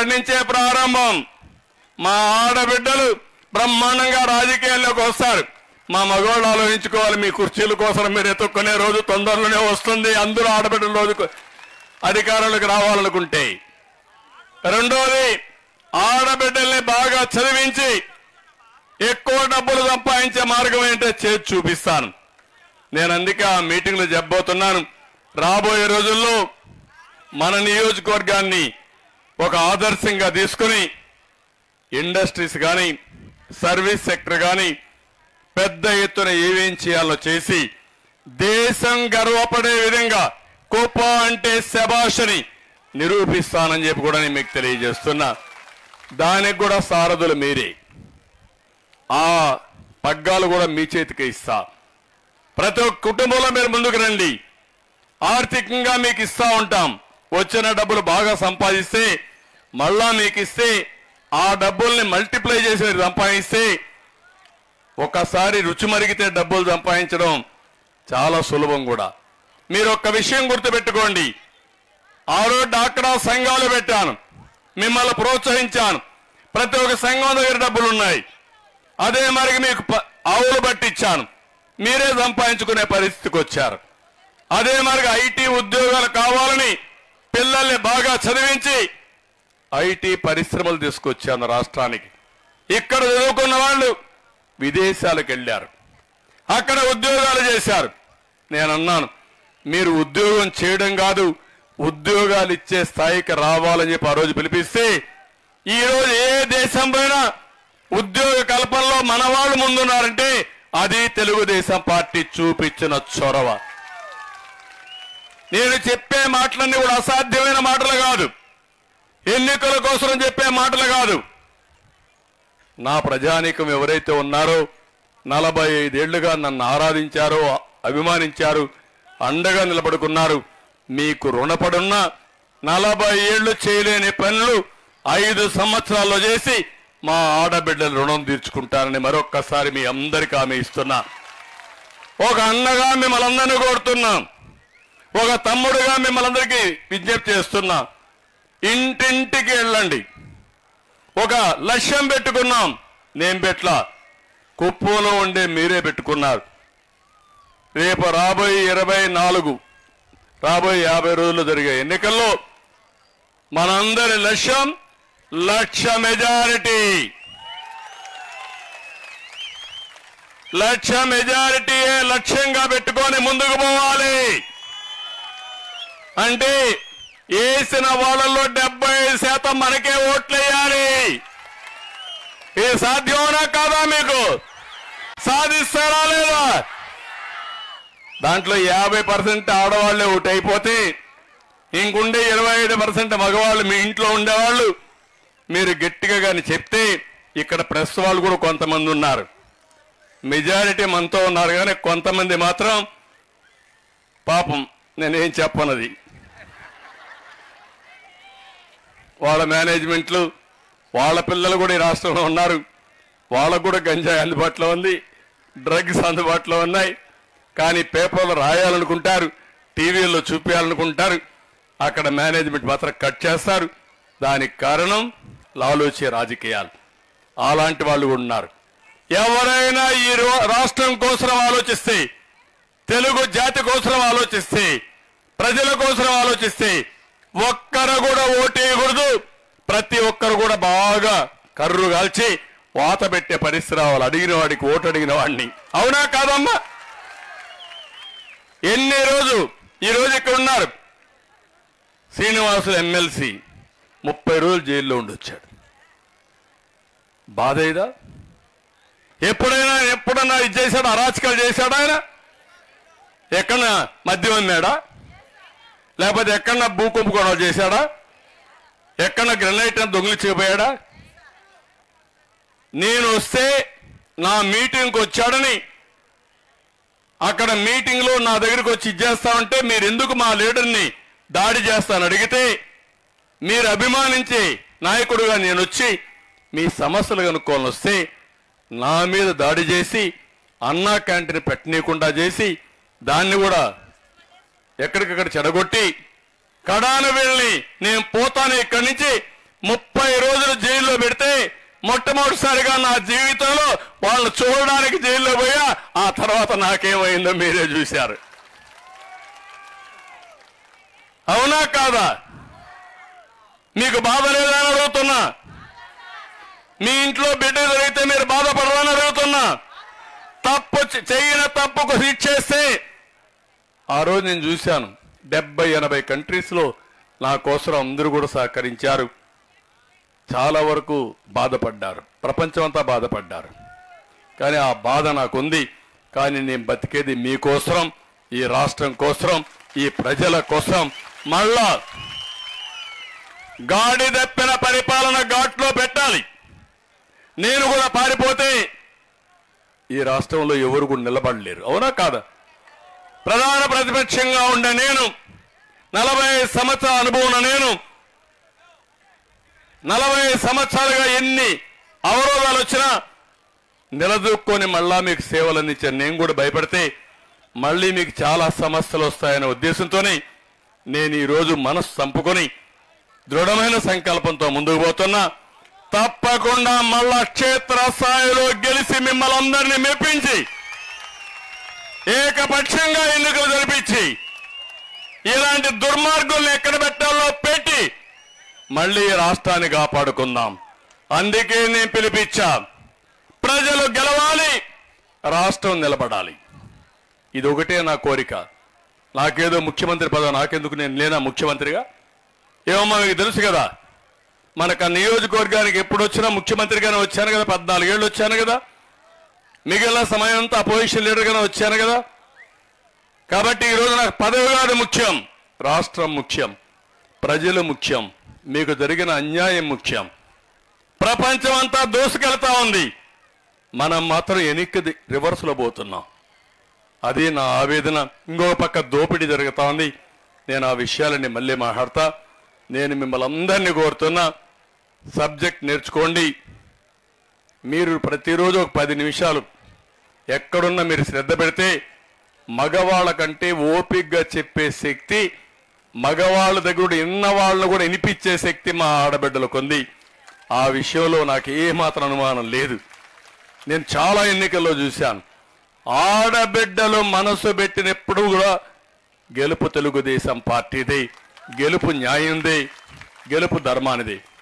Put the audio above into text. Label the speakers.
Speaker 1: ఇక్కడి నుంచే ప్రారంభం మా ఆడబిడ్డలు బ్రహ్మాండంగా రాజకీయాల్లోకి వస్తారు మా మగవాళ్ళు ఆలోచించుకోవాలి మీ కుర్చీల కోసం మీరు ఎత్తుక్కునే రోజు తొందరలోనే వస్తుంది అందరూ ఆడబిడ్డల రోజు అధికారులకు రావాలనుకుంటే రెండోది ఆడబిడ్డల్ని బాగా చదివించి ఎక్కువ డబ్బులు సంపాదించే మార్గం ఏంటో చేసి చూపిస్తాను నేను అందుకే ఆ మీటింగ్లో చెప్పబోతున్నాను రాబోయే రోజుల్లో మన నియోజకవర్గాన్ని ఒక ఆదర్శంగా తీసుకుని ఇండస్ట్రీస్ కానీ సర్వీస్ సెక్టర్ కానీ పెద్ద ఎత్తున ఏమేం చేయాలో చేసి దేశం గర్వపడే విధంగా కోప అంటే శబాషని నిరూపిస్తానని చెప్పి కూడా నేను మీకు తెలియజేస్తున్నా దానికి కూడా సారథులు మీరే ఆ పగ్గాలు కూడా మీ చేతికి ఇస్తా ప్రతి ఒక్క కుటుంబంలో మీరు ముందుకు రండి ఆర్థికంగా మీకు ఇస్తా ఉంటాం వచ్చిన డబ్బులు బాగా సంపాదిస్తే మళ్ళా మీకు ఇస్తే ఆ డబ్బుల్ని మల్టిప్లై చేసి మీరు సంపాదిస్తే ఒకసారి రుచి మరిగితే డబ్బులు సంపాదించడం చాలా సులభం కూడా మీరు ఒక్క విషయం గుర్తుపెట్టుకోండి ఆ రోజు డాక్రా సంఘాలు పెట్టాను మిమ్మల్ని ప్రోత్సహించాను ప్రతి ఒక్క సంఘం దగ్గర డబ్బులు ఉన్నాయి అదే మరి మీకు ప- ఆవులు పట్టించాను మీరే సంపాదించుకునే పరిస్థితికి వచ్చారు అదే మరి ఐటీ ఉద్యోగాలు కావాలని పిల్లల్ని బాగా చదివించి ఐటీ పరిశ్రమలు తీసుకొచ్చాను రాష్ట్రానికి ఇక్కడ చదువుకున్న వాళ్ళు విదేశాలకు వెళ్ళారు అక్కడ ఉద్యోగాలు చేశారు నేను అన్నాను మీరు ఉద్యోగం చేయడం కాదు ఉద్యోగాలు ఇచ్చే స్థాయికి రావాలని చెప్పి ఆ రోజు పిలిపిస్తే ఈ రోజు ఏ దేశం పైన ఉద్యోగ కల్పనలో మన వాళ్ళు ముందున్నారంటే అది తెలుగుదేశం పార్టీ చూపించిన చొరవ నేను చెప్పే మాటలన్నీ కూడా అసాధ్యమైన మాటలు కాదు ఎన్నికల కోసం చెప్పే మాటలు కాదు నా ప్రజానీకం ఎవరైతే ఉన్నారో నలభై ఐదేళ్లుగా నన్ను ఆరాధించారో అభిమానించారు అండగా నిలబడుకున్నారు మీకు రుణపడున్న నలభై ఏళ్లు చేయలేని పనులు ఐదు సంవత్సరాల్లో చేసి మా ఆడబిడ్డల రుణం తీర్చుకుంటారని మరొక్కసారి మీ అందరికీ ఆమె ఇస్తున్నా ఒక అన్నగా మిమ్మల్ని అందరినీ కోరుతున్నాం ఒక తమ్ముడుగా మిమ్మల్ని అందరికీ విజ్ఞప్తి చేస్తున్నా ఇంటింటికి వెళ్ళండి ఒక లక్ష్యం పెట్టుకున్నాం నేను పెట్లా కుప్పంలో ఉండే మీరే పెట్టుకున్నారు రేపు రాబోయే ఇరవై నాలుగు రాబోయే యాభై రోజులు జరిగే ఎన్నికల్లో మనందరి లక్ష్యం లక్ష మెజారిటీ లక్ష మెజారిటీయే లక్ష్యంగా పెట్టుకొని ముందుకు పోవాలి అంటే వేసిన వాళ్ళల్లో డెబ్బై శాతం మనకే ఓట్లేయాలి ఇది సాధ్యమనా కాదా మీకు సాధిస్తారా లేదా దాంట్లో యాభై పర్సెంట్ ఆడవాళ్లే ఒకటి అయిపోతే ఇంకుండే ఇరవై ఐదు పర్సెంట్ మగవాళ్ళు మీ ఇంట్లో ఉండేవాళ్ళు మీరు గట్టిగా కానీ చెప్తే ఇక్కడ ప్రెస్ వాళ్ళు కూడా కొంతమంది ఉన్నారు మెజారిటీ మనతో ఉన్నారు కానీ కొంతమంది మాత్రం పాపం నేనేం చెప్పనది వాళ్ళ మేనేజ్మెంట్లు వాళ్ళ పిల్లలు కూడా ఈ రాష్ట్రంలో ఉన్నారు వాళ్ళకు కూడా గంజాయి అందుబాటులో ఉంది డ్రగ్స్ అందుబాటులో ఉన్నాయి కానీ పేపర్లో రాయాలనుకుంటారు టీవీల్లో చూపించాలనుకుంటారు అక్కడ మేనేజ్మెంట్ మాత్రం కట్ చేస్తారు దానికి కారణం లాలోచే రాజకీయాలు అలాంటి వాళ్ళు కూడా ఉన్నారు ఎవరైనా ఈ రో- రాష్ట్రం కోసం ఆలోచిస్తే తెలుగు జాతి కోసం ఆలోచిస్తే ప్రజల కోసం ఆలోచిస్తే ఒక్కరు కూడా ఓటేయకూడదు ప్రతి ఒక్కరు కూడా బాగా కర్రు కాల్చి వాత పెట్టే పరిస్థితి రావాలి అడిగిన వాడికి ఓటు అడిగిన వాడిని అవునా కాదమ్మా ఎన్ని రోజు ఈ రోజు ఇక్కడ ఉన్నారు శ్రీనివాసులు ఎమ్మెల్సీ ముప్పై రోజులు జైల్లో ఉండొచ్చాడు బాధ ఇదా ఎప్పుడైనా ఎప్పుడన్నా ఇది చేశాడు అరాచకాలు చేశాడు ఆయన ఎక్కడన్నా మద్యం అమ్మాడా లేకపోతే ఎక్కడన్నా భూ కుంభకోణాలు చేశాడా ఎక్కడన్నా గ్రెనైట్ అని దొంగిలించకపోయాడా నేను వస్తే నా మీటింగ్కి వచ్చాడని అక్కడ మీటింగ్ లో నా దగ్గరికి వచ్చి ఇచ్చేస్తామంటే మీరు ఎందుకు మా లీడర్ని దాడి చేస్తాను అడిగితే మీరు అభిమానించే నాయకుడుగా నేను వచ్చి మీ సమస్యలు కనుక్కోవాలని వస్తే నా మీద దాడి చేసి అన్నా క్యాంటీన్ పెట్టనీయకుండా చేసి దాన్ని కూడా ఎక్కడికక్కడ చెడగొట్టి కడాన వెళ్ళి నేను పోతాను ఇక్కడి నుంచి ముప్పై రోజులు జైల్లో పెడితే మొట్టమొదటిసారిగా నా జీవితంలో వాళ్ళు చూడడానికి జైల్లో పోయా ఆ తర్వాత నాకేమైందో మీరే చూశారు అవునా కాదా మీకు బాధ లేదా అని అడుగుతున్నా మీ ఇంట్లో బిడ్డ జరిగితే మీరు బాధపడరని అడుగుతున్నా తప్పు చే- చేయని తప్పుకు శిక్షేస్తే ఆ రోజు నేను చూశాను డెబ్బై ఎనభై కంట్రీస్ లో నా కోసం అందరూ కూడా సహకరించారు చాలా వరకు బాధపడ్డారు ప్రపంచం అంతా బాధపడ్డారు కానీ ఆ బాధ నాకుంది కానీ నేను బతికేది మీకోసం ఈ రాష్ట్రం కోసం ఈ ప్రజల కోసం మళ్ళా గాడి దప్పిన పరిపాలన ఘాట్లో పెట్టాలి నేను కూడా పారిపోతే ఈ రాష్ట్రంలో ఎవరు కూడా నిలబడలేరు అవునా కాదా ప్రధాన ప్రతిపక్షంగా ఉండే నేను నలభై సంవత్సరాల అనుభవం ఉన్న నేను నలభై సంవత్సరాలుగా ఎన్ని అవరోధాలు వచ్చినా నిలదొక్కొని మళ్ళా మీకు సేవలు అందించాను నేను కూడా భయపడితే మళ్ళీ మీకు చాలా సమస్యలు వస్తాయనే ఉద్దేశంతోనే నేను ఈరోజు మనసు చంపుకొని దృఢమైన సంకల్పంతో ముందుకు పోతున్నా తప్పకుండా మళ్ళా క్షేత్ర స్థాయిలో గెలిచి మిమ్మల్ని అందరినీ మెప్పించి ఏకపక్షంగా ఎన్నికలు జరిపించి ఇలాంటి దుర్మార్గుల్ని ఎక్కడ పెట్టాలో పెట్టి మళ్ళీ ఈ రాష్ట్రాన్ని కాపాడుకుందాం అందుకే నేను పిలిపించా ప్రజలు గెలవాలి రాష్ట్రం నిలబడాలి ఇది ఒకటే నా కోరిక నాకేదో ముఖ్యమంత్రి పదవి నాకెందుకు నేను లేనా ముఖ్యమంత్రిగా ఏమమ్మా మీకు తెలుసు కదా మనకు ఆ నియోజకవర్గానికి ఎప్పుడు వచ్చినా ముఖ్యమంత్రిగానే వచ్చాను కదా పద్నాలుగేళ్ళు వచ్చాను కదా మిగిలిన సమయం అంతా అపోజిషన్ లీడర్గానే వచ్చాను కదా కాబట్టి ఈరోజు నాకు పదవి కాదు ముఖ్యం రాష్ట్రం ముఖ్యం ప్రజలు ముఖ్యం మీకు జరిగిన అన్యాయం ముఖ్యం ప్రపంచం అంతా దూసుకెళ్తా ఉంది మనం మాత్రం వెనక్కి రివర్స్లో పోతున్నాం అది నా ఆవేదన ఇంకో పక్క దోపిడీ జరుగుతా ఉంది నేను ఆ విషయాలని మళ్ళీ మాట్లాడతా నేను మిమ్మల్ని అందరినీ కోరుతున్నా సబ్జెక్ట్ నేర్చుకోండి మీరు ప్రతిరోజు ఒక పది నిమిషాలు ఎక్కడున్నా మీరు శ్రద్ధ పెడితే మగవాళ్ళ కంటే ఓపిగ్గా చెప్పే శక్తి మగవాళ్ళ దగ్గర కూడా ఇన్న వాళ్ళను కూడా వినిపించే శక్తి మా ఆడబిడ్డలకు ఉంది ఆ విషయంలో నాకు ఏమాత్రం అనుమానం లేదు నేను చాలా ఎన్నికల్లో చూశాను ఆడబిడ్డలు మనసు పెట్టినప్పుడు కూడా గెలుపు తెలుగుదేశం పార్టీది గెలుపు న్యాయంది గెలుపు ధర్మానిది